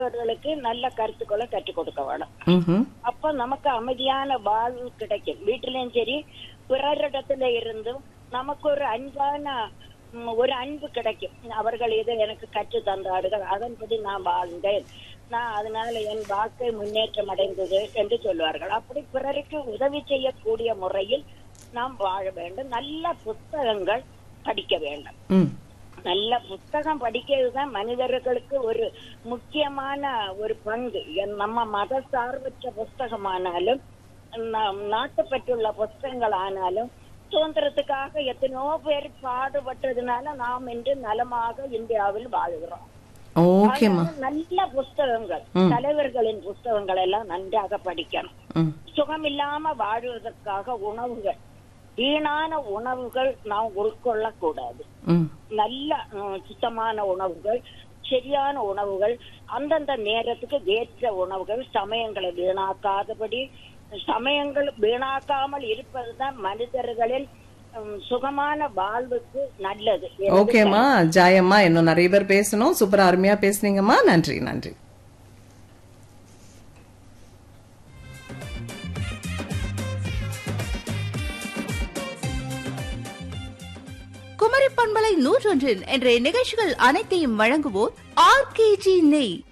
அவர்களுக்கு நல்ல கருத்துக்களை கற்றுக் கொடுக்க வேணும் ம்ஹும். அப்ப நமக்கு அமைதியான வாழ்வு கிடைக்கும் வீட்டிலும் சரி பிறரிடத்துல இருந்தும் நமக்கு ஒரு அன்பான ம், ஒரு அன்பு கிடைக்கும் அவர்கள் இதை எனக்கு கற்று தந்தார்கள் அதன்படி நான் வாழ்ந்தேன் நான் அதனால என் வாழ்க்கை முன்னேற்றம் அடைந்தது என்று சொல்வார்கள் அப்படி பிறருக்கு உதவி செய்யக்கூடிய முறையில் நாம் வாழ வேண்டும் நல்ல புத்தகங்கள் படிக்க வேண்டும் ம். நல்ல புத்தகம் படிக்கிறது தான் மனிதர்களுக்கு ஒரு முக்கியமான ஒரு பங்கு என் நம்ம மத சார்பற்ற புஸ்தகமானாலும் நம் நாட்டுப்பற்றுள்ள புஸ்தகங்கள் ஆனாலும் சுதந்திரத்துக்காக எத்தனையோ பேர் பாடுபட்டதுனால நாம் இன்று நலமாக இந்தியாவில் வாழ்கிறோம் ஓகேம்மா அதனால நல்ல புஸ்தகங்கள் தலைவர்களின் புஸ்தகங்கள் எல்லாம் நன்றாக படிக்கணும் ம். சுகமில்லாம வாழ்வதற்காக உணவுகள் வீணான உணவுகள் நாம் உட்கொள்ள கூடாது ம். நல்ல ம், சுத்தமான உணவுகள் சரியான உணவுகள் அந்தந்த நேரத்துக்கு ஏற்ற உணவுகள் சமயங்களை வீணாக்காதபடி சமயங்கள் வீணாக்காமல் இருப்பதுதான் மனிதர்களின் ம், சுகமான வாழ்வுக்கு நல்லது ஓகேம்மா ஜாயம்மா இன்னும் நிறைய பேர் பேசணும் சூப்பரா அருமையா பேசுனீங்கம்மா நன்றி நன்றி குமரி பண்பலை நூற்றொன்றின் என்ற நிகழ்ச்சிகள் அனைத்தையும் வழங்குவோர் ஆர்கேஜி நெய்